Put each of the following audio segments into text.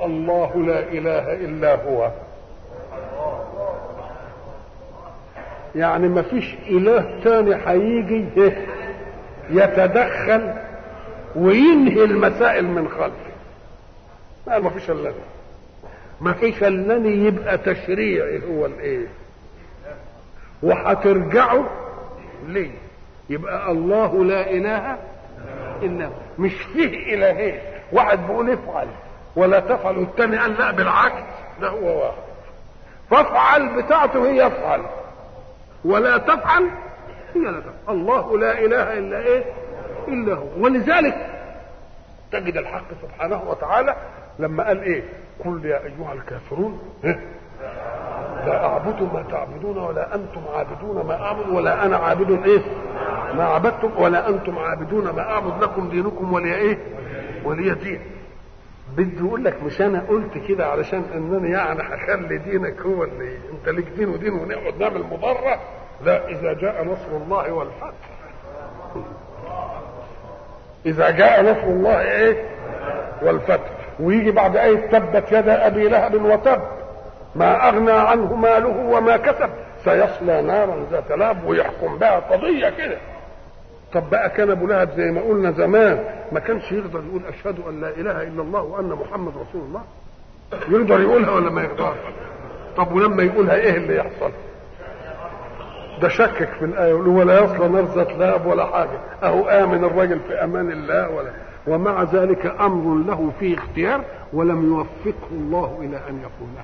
الله لا اله الا هو يعني ما فيش اله تاني هيجي يتدخل وينهي المسائل من خلفه لا ما فيش الا ما فيش الا يبقى تشريعي هو الايه وهترجعوا ليه يبقى الله لا اله الا مش فيه الهين واحد بيقول افعل ولا تفعل والتاني قال لا بالعكس ده هو واحد فافعل بتاعته هي افعل ولا تفعل هي لا تفعل الله لا اله الا ايه الا هو ولذلك تجد الحق سبحانه وتعالى لما قال ايه قل يا ايها الكافرون لا اعبد ما تعبدون ولا انتم عابدون ما اعبد ولا انا عابد ايه ما عبدتم ولا انتم عابدون ما اعبد لكم دينكم ولي ايه ولي دين بدي اقول لك مش انا قلت كده علشان انني يعني هخلي دينك هو اللي انت ليك دين ودين ونقعد نعمل مضره لا اذا جاء نصر الله والفتح اذا جاء نصر الله ايه والفتح ويجي بعد ايه تبت يدا ابي لهب وتب ما اغنى عنه ماله وما كسب سيصلى نارا ذات لهب ويحكم بها قضيه كده طب بقى كان ابو لهب زي ما قلنا زمان ما كانش يقدر يقول اشهد ان لا اله الا الله وان محمد رسول الله يقدر يقولها ولا ما يقدرش طب ولما يقولها ايه اللي يحصل ده شكك في الايه يقول ولا يصل نار ذات لهب ولا حاجه اهو امن الرجل في امان الله ولا ومع ذلك امر له فيه اختيار ولم يوفقه الله الى ان يقولها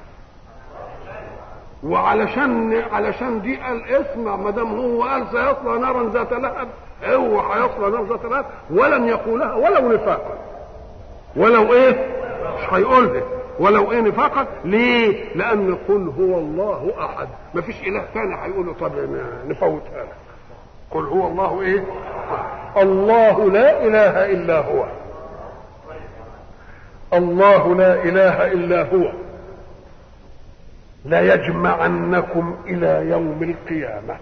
وعلشان علشان دي قال اسمع ما دام هو قال سيصلى نارا ذات لهب هو هيصلى نار ذات لهب ولم يقولها ولو نفاقا ولو ايه مش هيقولها ولو ايه نفاقا ليه لان قل هو الله احد ما فيش اله ثاني هيقول له طب نفوتها لك قل هو الله ايه الله لا اله الا هو الله لا اله الا هو ليجمعنكم الى يوم القيامه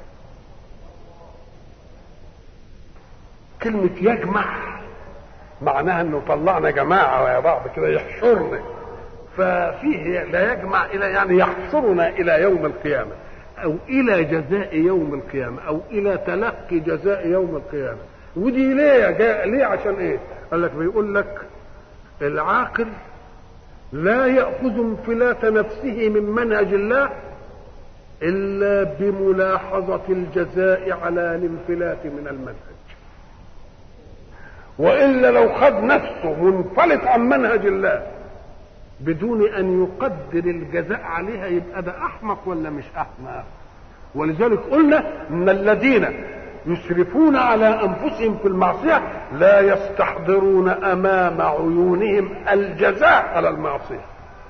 كلمه يجمع معناها انه طلعنا جماعه ويا بعض كده يحشرنا ففيه لا يجمع الى يعني يحشرنا الى يوم القيامه او الى جزاء يوم القيامه او الى تلقي جزاء يوم القيامه ودي ليه جاء ليه عشان ايه قال لك بيقول لك العاقل لا ياخذ انفلات نفسه من منهج الله الا بملاحظه الجزاء على الانفلات من المنهج والا لو خد نفسه منفلت عن منهج الله بدون ان يقدر الجزاء عليها يبقى ده احمق ولا مش احمق ولذلك قلنا ان الذين يسرفون على انفسهم في المعصيه لا يستحضرون امام عيونهم الجزاء على المعصيه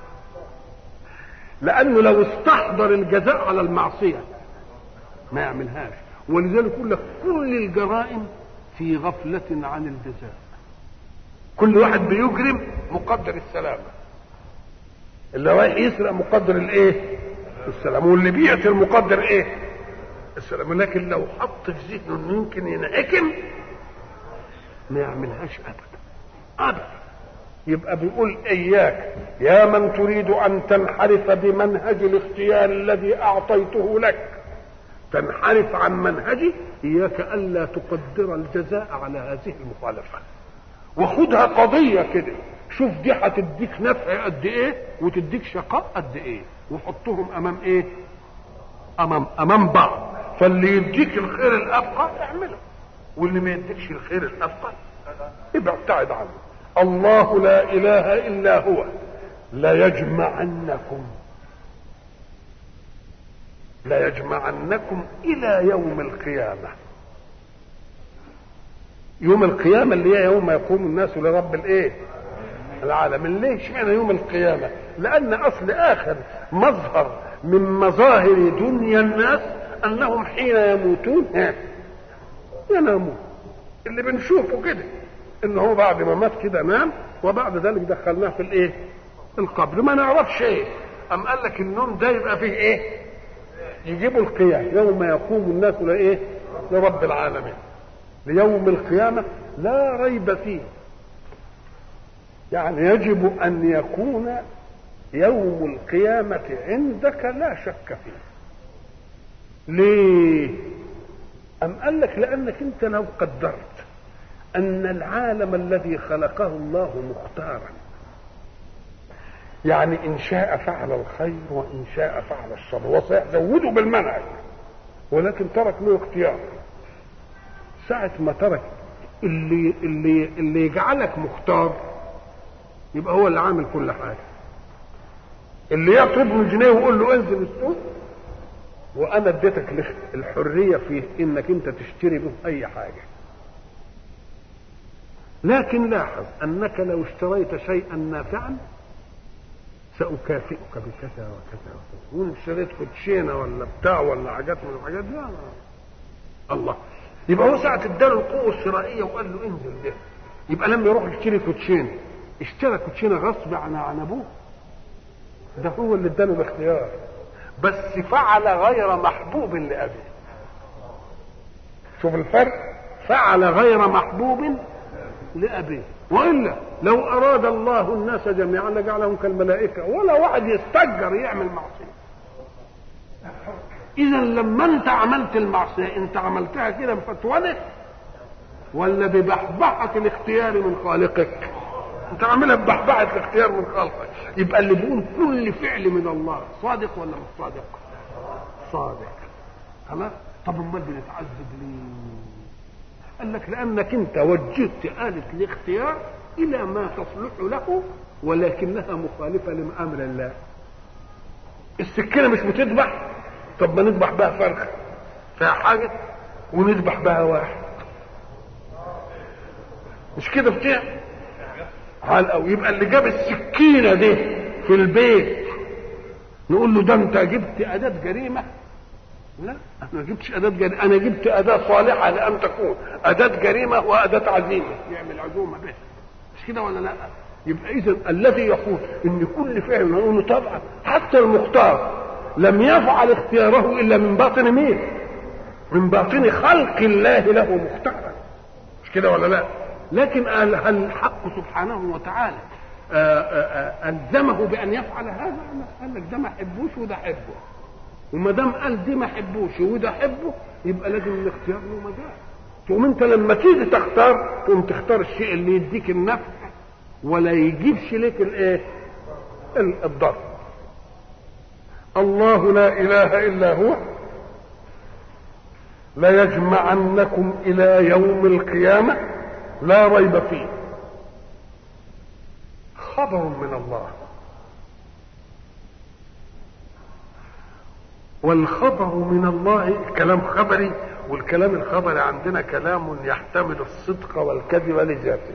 لانه لو استحضر الجزاء على المعصيه ما يعملهاش ولذلك يقول لك كل الجرائم في غفله عن الجزاء كل واحد بيجرم مقدر السلامه اللي رايح يسرق مقدر الايه السلام واللي بيقتل مقدر ايه السلام لكن لو حط في ذهنه انه يمكن ينحكم ما يعملهاش ابدا ابدا يبقى بيقول اياك يا من تريد ان تنحرف بمنهج الاختيار الذي اعطيته لك تنحرف عن منهجي اياك الا تقدر الجزاء على هذه المخالفه وخدها قضيه كده شوف دي هتديك نفع قد ايه وتديك شقاء قد ايه وحطهم امام ايه امام امام بعض فاللي يديك الخير الابقى اعمله واللي ما يديكش الخير الابقى ابعد ابتعد عنه الله لا اله الا هو لا يجمعنكم لا يجمعنكم الى يوم القيامه يوم القيامه اللي هي يوم يقوم الناس لرب الايه العالم ليه اشمعنى يوم القيامه لان اصل اخر مظهر من مظاهر دنيا الناس انهم حين يموتون ينامون اللي بنشوفه كده ان هو بعد ما مات كده نام وبعد ذلك دخلناه في الايه القبر ما نعرفش ايه ام قال لك النوم ده يبقى فيه ايه يجيبوا القيام يوم يقوم الناس لايه لرب العالمين ليوم القيامه لا ريب فيه يعني يجب ان يكون يوم القيامة عندك لا شك فيه ليه أم قال لك لأنك أنت لو قدرت أن العالم الذي خلقه الله مختارا يعني إن شاء فعل الخير وإن شاء فعل الشر وسيزوده بالمنهج ولكن ترك له اختيار ساعة ما ترك اللي اللي اللي يجعلك مختار يبقى هو اللي عامل كل حاجة اللي يطلب له جنيه ويقول له انزل السوق وانا اديتك الحريه في انك انت تشتري به اي حاجه لكن لاحظ انك لو اشتريت شيئا نافعا ساكافئك بكذا وكذا وكذا وان اشتريت كوتشينه ولا بتاع ولا حاجات من الحاجات دي الله يبقى هو ساعه اداله القوه الشرائيه وقال له انزل ده يبقى لما يروح يشتري كوتشينه اشترى كوتشينه غصب عن عن ابوه ده هو اللي اداله الاختيار بس فعل غير محبوب لأبيه شوف الفرق فعل غير محبوب لأبيه وإلا لو أراد الله الناس جميعا لجعلهم كالملائكة ولا واحد يستجر يعمل معصية إذا لما أنت عملت المعصية أنت عملتها كده بفتوانك ولا ببحبحة الاختيار من خالقك أنت عاملها ببحبحة الاختيار من خالقك يبقى اللي بيقول كل فعل من الله صادق ولا مش صادق صادق خلاص طب امال بنتعذب ليه قال لك لانك انت وجهت آلة الاختيار الى ما تصلح له ولكنها مخالفة لامر الله السكينة مش بتذبح طب ما نذبح بها فرخ فيها حاجة ونذبح بها واحد مش كده بتاع على أو يبقى اللي جاب السكينة دي في البيت نقول له ده انت جبت أداة جريمة لا انا ما جبتش أداة جريمة أنا جبت أداة صالحة لأن تكون أداة جريمة وأداة عزيمة يعمل عزومة به مش كده ولا لا يبقى إذا الذي يقول إن كل فعل نقول له طبعا حتى المختار لم يفعل اختياره إلا من باطن مين؟ من باطن خلق الله له مختارا مش كده ولا لا؟ لكن الحق سبحانه وتعالى الزمه بان يفعل هذا قال لك ده ما احبوش وده احبه وما دام قال دي ما احبوش وده احبه يبقى لازم الاختيار له مجال تقوم انت لما تيجي تختار تقوم تختار الشيء اللي يديك النفع ولا يجيبش لك الايه الضر الله لا اله الا هو ليجمعنكم الى يوم القيامه لا ريب فيه خبر من الله والخبر من الله كلام خبري والكلام الخبري عندنا كلام يحتمل الصدق والكذب لذاته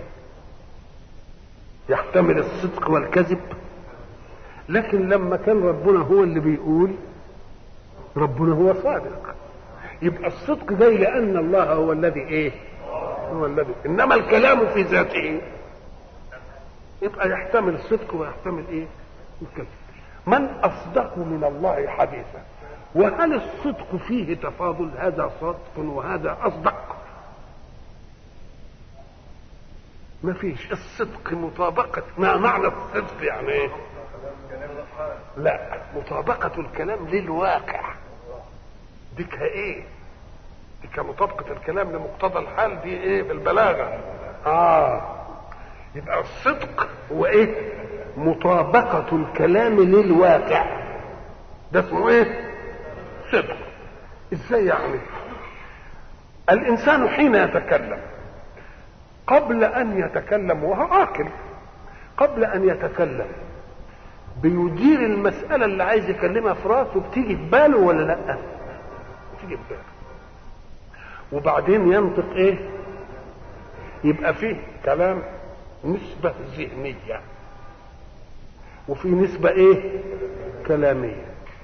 يحتمل الصدق والكذب لكن لما كان ربنا هو اللي بيقول ربنا هو صادق يبقى الصدق جاي لان الله هو الذي ايه هو الذي انما الكلام في ذاته يبقى يحتمل الصدق ويحتمل ايه الكذب من اصدق من الله حديثا وهل الصدق فيه تفاضل هذا صدق وهذا اصدق ما فيش الصدق مطابقة ما معنى الصدق يعني ايه لا مطابقة الكلام للواقع ديك ايه دي كمطابقة الكلام لمقتضى الحال دي ايه بالبلاغة اه يبقى الصدق هو ايه مطابقة الكلام للواقع ده اسمه ايه صدق ازاي يعني الانسان حين يتكلم قبل ان يتكلم وهو عاقل قبل ان يتكلم بيدير المسألة اللي عايز يكلمها في راسه بتيجي في باله ولا لا؟ بتيجي في باله وبعدين ينطق ايه يبقى فيه كلام نسبة ذهنية وفي نسبة ايه كلامية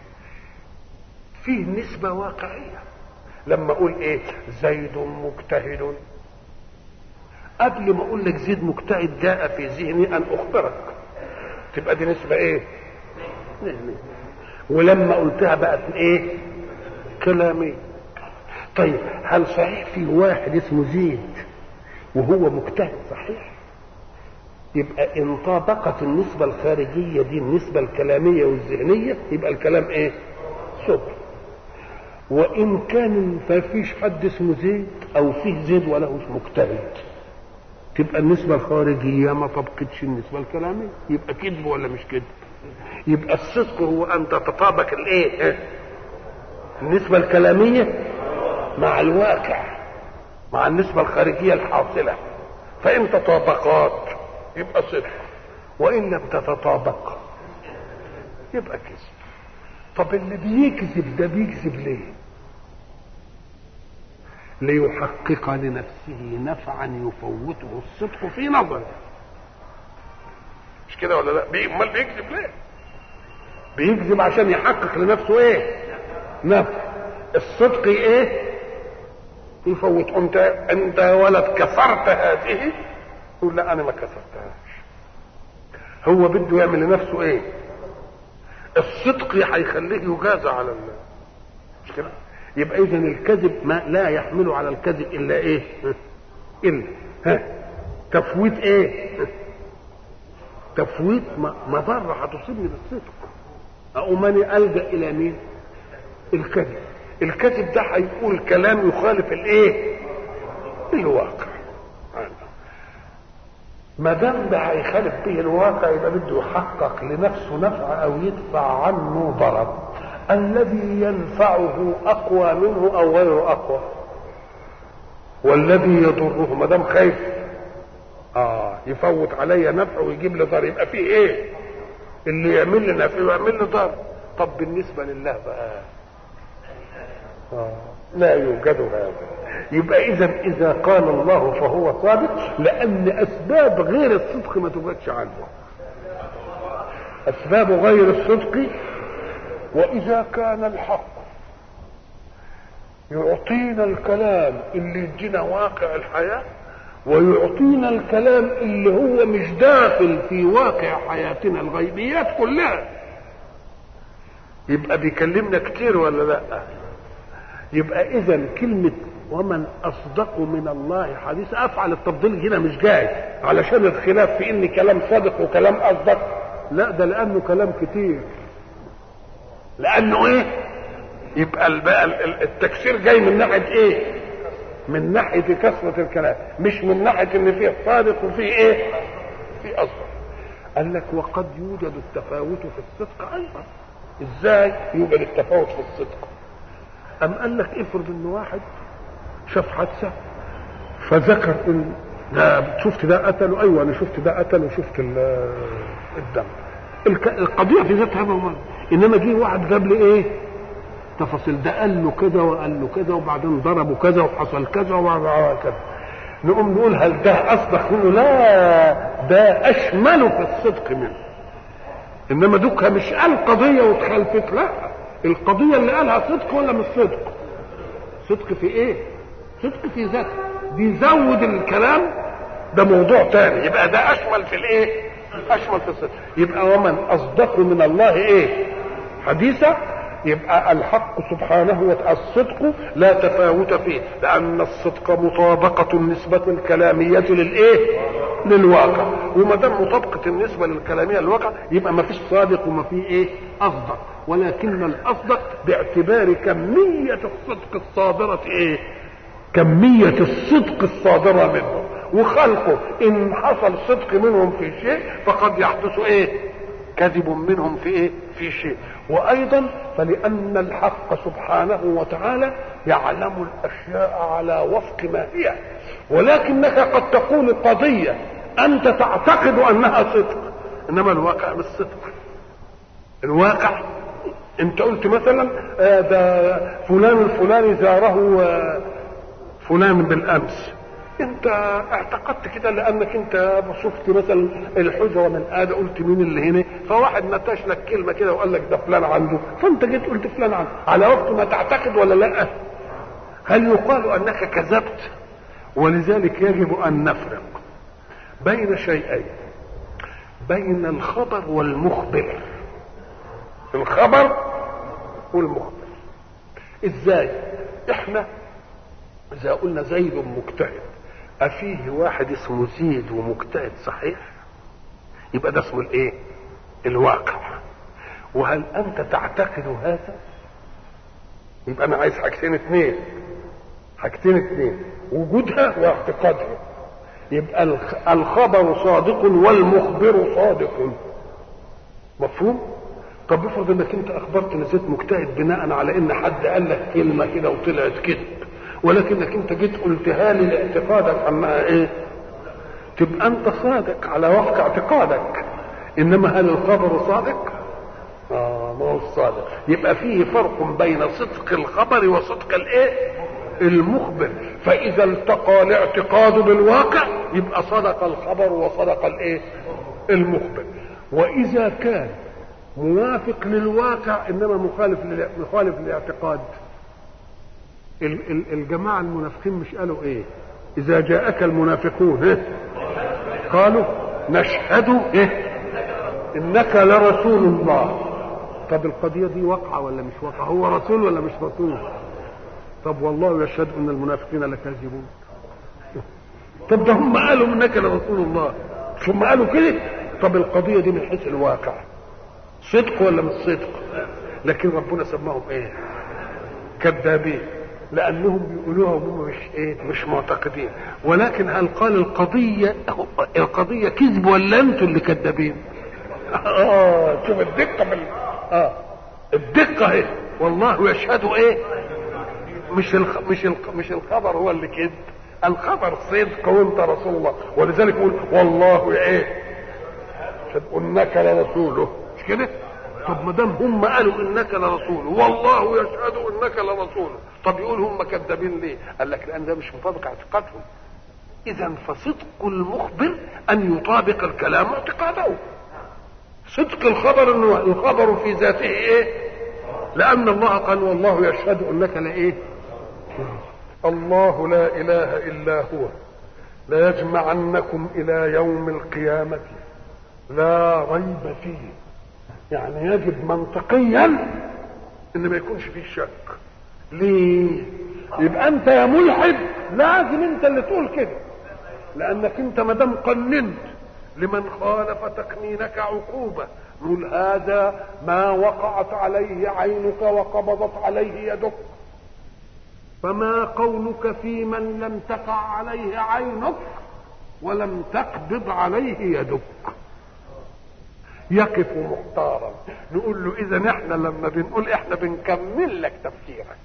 فيه نسبة واقعية لما اقول ايه زيد مجتهد قبل ما اقول لك زيد مجتهد جاء في ذهني ان اخبرك تبقى دي نسبة ايه ذهنية ولما قلتها بقت ايه كلامية طيب هل صحيح في واحد اسمه زيد وهو مجتهد صحيح يبقى ان طابقت النسبة الخارجية دي النسبة الكلامية والذهنية يبقى الكلام ايه صدق وان كان ما فيش حد اسمه زيد او فيه زيد وله مجتهد تبقى النسبة الخارجية ما طبقتش النسبة الكلامية يبقى كذب ولا مش كذب يبقى الصدق هو ان تتطابق الايه النسبة الكلامية مع الواقع مع النسبة الخارجية الحاصلة فإن تطابقات يبقى صدق وإن لم تتطابق يبقى كذب طب اللي بيكذب ده بيكذب ليه؟ ليحقق لنفسه نفعا يفوته الصدق في نظره مش كده ولا لا؟ بي... امال بيكذب ليه؟ بيكذب عشان يحقق لنفسه ايه؟ نفع الصدق ايه؟ يفوت انت انت يا ولد كسرت هذه يقول لا انا ما كسرتهاش هو بده يعمل لنفسه ايه الصدق هيخليه يجازى على ال... مش كده يبقى اذا الكذب ما لا يحمل على الكذب الا ايه الا ها تفويت ايه تفويت مضره هتصيبني بالصدق اقوم انا الجا الى مين الكذب الكذب ده هيقول كلام يخالف الايه الواقع ما دام ده هيخالف به الواقع يبقى بده يحقق لنفسه نفع او يدفع عنه ضرر الذي ينفعه اقوى منه او غير اقوى والذي يضره ما دام خايف اه يفوت عليا نفع ويجيب لي ضرر يبقى فيه ايه اللي يعمل لي نفع ويعمل لي ضرر طب بالنسبه لله بقى لا يوجد هذا يبقى اذا اذا قال الله فهو صادق لان اسباب غير الصدق ما توجدش عنه اسباب غير الصدق واذا كان الحق يعطينا الكلام اللي يدينا واقع الحياه ويعطينا الكلام اللي هو مش داخل في واقع حياتنا الغيبيات كلها يبقى بيكلمنا كتير ولا لا يبقى اذا كلمه ومن اصدق من الله حديثا افعل التفضيل هنا مش جاي علشان الخلاف في ان كلام صادق وكلام اصدق لا ده لانه كلام كتير لانه ايه يبقى بقى التكسير جاي من ناحيه ايه من ناحيه كثره الكلام مش من ناحيه ان فيه صادق وفيه ايه في اصدق قال لك وقد يوجد التفاوت في الصدق ايضا ازاي يوجد التفاوت في الصدق أم قال لك افرض ان واحد شاف حادثة فذكر ان ده شفت ده قتله ايوه انا شفت ده قتله وشفت الدم القضية في ذاتها ما انما جه واحد جاب لي ايه تفاصيل ده قال له كذا وقال له كذا وبعدين ضربه كذا وحصل كذا وبعدين كذا نقوم نقول هل ده اصدق منه لا ده اشمله في الصدق منه انما دوكها مش قال قضيه واتخلفت لا القضية اللي قالها صدق ولا مش صدق صدق في ايه صدق في ذاته بيزود الكلام ده موضوع تاني يبقى ده اشمل في الايه اشمل في الصدق يبقى ومن اصدق من الله ايه حديثا يبقى الحق سبحانه وتعالى الصدق لا تفاوت فيه لان الصدق مطابقه النسبه الكلاميه للايه للواقع وما دام مطابقه النسبه الكلاميه للواقع يبقى ما فيش صادق وما فيه ايه اصدق ولكن الاصدق باعتبار كميه الصدق الصادره ايه كميه الصدق الصادره منه وخلقه ان حصل صدق منهم في شيء فقد يحدث ايه كذب منهم في ايه في شيء وايضا فلان الحق سبحانه وتعالى يعلم الاشياء على وفق ما هي ولكنك قد تقول قضيه انت تعتقد انها صدق انما الواقع مش صدق الواقع انت قلت مثلا آه ده فلان الفلاني زاره آه فلان بالامس انت اعتقدت كده لانك انت شفت مثلا الحجره من ادى قلت مين اللي هنا فواحد نتاش لك كلمه كده وقال لك ده فلان عنده فانت جيت قلت فلان عنده على وقت ما تعتقد ولا لا هل يقال انك كذبت ولذلك يجب ان نفرق بين شيئين بين الخبر والمخبر الخبر والمخبر ازاي احنا اذا قلنا زيد مجتهد افيه واحد اسمه زيد ومجتهد صحيح يبقى ده اسمه الايه الواقع وهل انت تعتقد هذا يبقى انا عايز حاجتين اثنين حاجتين اثنين وجودها واعتقادها يبقى الخبر صادق والمخبر صادق مفهوم طب افرض انك انت اخبرت نسيت مجتهد بناء على ان حد قال لك كلمه كده وطلعت كذب ولكنك انت جيت قلتها لي لاعتقادك عما ايه تبقى انت صادق على وفق اعتقادك انما هل الخبر صادق اه ما هو الصادق يبقى فيه فرق بين صدق الخبر وصدق الايه المخبر فاذا التقى الاعتقاد بالواقع يبقى صدق الخبر وصدق الايه المخبر واذا كان موافق للواقع انما مخالف مخالف للاعتقاد الجماعه المنافقين مش قالوا ايه اذا جاءك المنافقون إيه؟ قالوا نشهد إيه؟ انك لرسول الله طب القضيه دي واقعه ولا مش واقعه هو رسول ولا مش رسول طب والله يشهد ان المنافقين لكاذبون طب ده هم قالوا انك لرسول الله ثم قالوا كده طب القضيه دي من حيث الواقع صدق ولا مش صدق لكن ربنا سماهم ايه كذابين لانهم بيقولوها وهم مش ايه مش معتقدين ولكن هل قال القضيه القضيه كذب ولا انتوا اللي كذابين اه شوف الدقه من اه الدقه اهي والله يشهد ايه مش الخ... مش الخ... مش الخبر هو اللي كذب الخبر صدق وانت رسول الله ولذلك يقول والله ايه انك لرسوله مش كده طب ما دام هم قالوا انك لرسول والله يشهد انك لرسول طب يقول هم كذابين ليه قال لك لان ده مش مطابق اعتقادهم اذا فصدق المخبر ان يطابق الكلام اعتقاده صدق الخبر انه الخبر في ذاته ايه لان الله قال والله يشهد انك لايه الله لا اله الا هو ليجمعنكم الى يوم القيامه لا ريب فيه يعني يجب منطقيا ان ما يكونش فيه شك ليه يبقى انت يا ملحد لازم انت اللي تقول كده لانك انت ما دام قننت لمن خالف تقنينك عقوبه نقول هذا ما وقعت عليه عينك وقبضت عليه يدك فما قولك في من لم تقع عليه عينك ولم تقبض عليه يدك يقف محتارا نقول له اذا احنا لما بنقول احنا بنكمل لك تفكيرك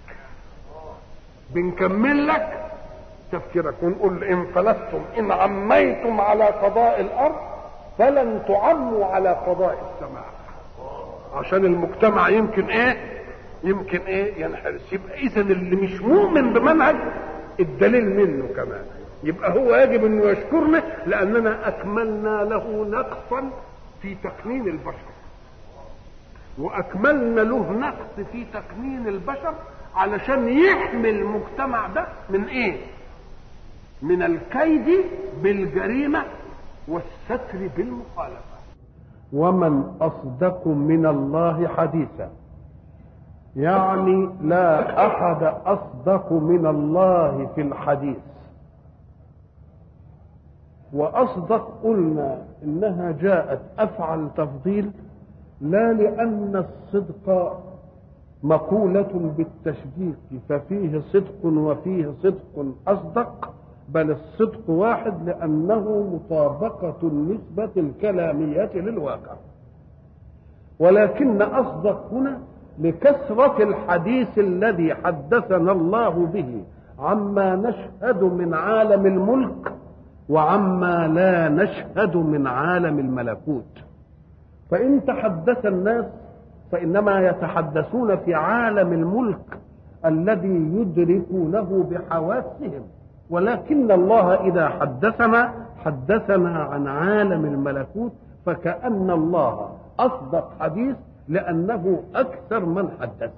بنكمل لك تفكيرك ونقول ان فلستم ان عميتم على قضاء الارض فلن تعموا على قضاء السماء عشان المجتمع يمكن ايه يمكن ايه ينحرس يبقى اذا اللي مش مؤمن بمنهج الدليل منه كمان يبقى هو يجب انه يشكرنا لاننا اكملنا له نقصا في تقنين البشر واكملنا له نقص في تقنين البشر علشان يحمي المجتمع ده من ايه من الكيد بالجريمه والستر بالمخالفه ومن اصدق من الله حديثا يعني لا احد اصدق من الله في الحديث واصدق قلنا انها جاءت افعل تفضيل لا لان الصدق مقولة بالتشبيك ففيه صدق وفيه صدق أصدق بل الصدق واحد لأنه مطابقة النسبة الكلامية للواقع ولكن أصدق هنا لكثرة الحديث الذي حدثنا الله به عما نشهد من عالم الملك وعما لا نشهد من عالم الملكوت فإن تحدث الناس فإنما يتحدثون في عالم الملك الذي يدركونه بحواسهم ولكن الله إذا حدثنا حدثنا عن عالم الملكوت فكأن الله أصدق حديث لأنه أكثر من حدث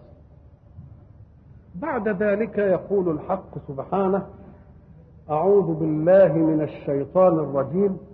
بعد ذلك يقول الحق سبحانه أعوذ بالله من الشيطان الرجيم